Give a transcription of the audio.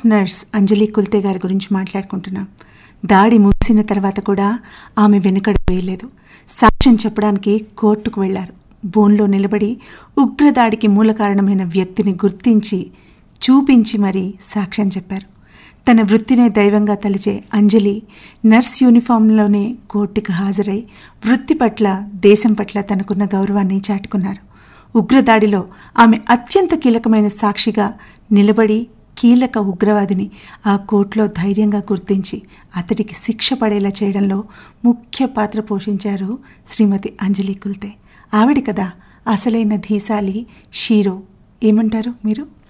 nurse అంజలి కుల్తే గారి గురించి మాట్లాడుకుంటున్నాం దాడి ముగిసిన తర్వాత కూడా ఆమె వెనుకడు వేయలేదు సాక్ష్యం చెప్పడానికి కోర్టుకు వెళ్లారు బోన్లో నిలబడి ఉగ్రదాడికి మూల కారణమైన వ్యక్తిని గుర్తించి చూపించి మరీ సాక్ష్యం చెప్పారు తన వృత్తినే దైవంగా తలిచే అంజలి నర్స్ యూనిఫామ్లోనే కోర్టుకు హాజరై వృత్తి పట్ల దేశం పట్ల తనకున్న గౌరవాన్ని చాటుకున్నారు ఉగ్రదాడిలో ఆమె అత్యంత కీలకమైన సాక్షిగా నిలబడి కీలక ఉగ్రవాదిని ఆ కోర్టులో ధైర్యంగా గుర్తించి అతడికి శిక్ష పడేలా చేయడంలో ముఖ్య పాత్ర పోషించారు శ్రీమతి అంజలి కుల్తే ఆవిడ కదా అసలైన ధీశాలి షీరో ఏమంటారు మీరు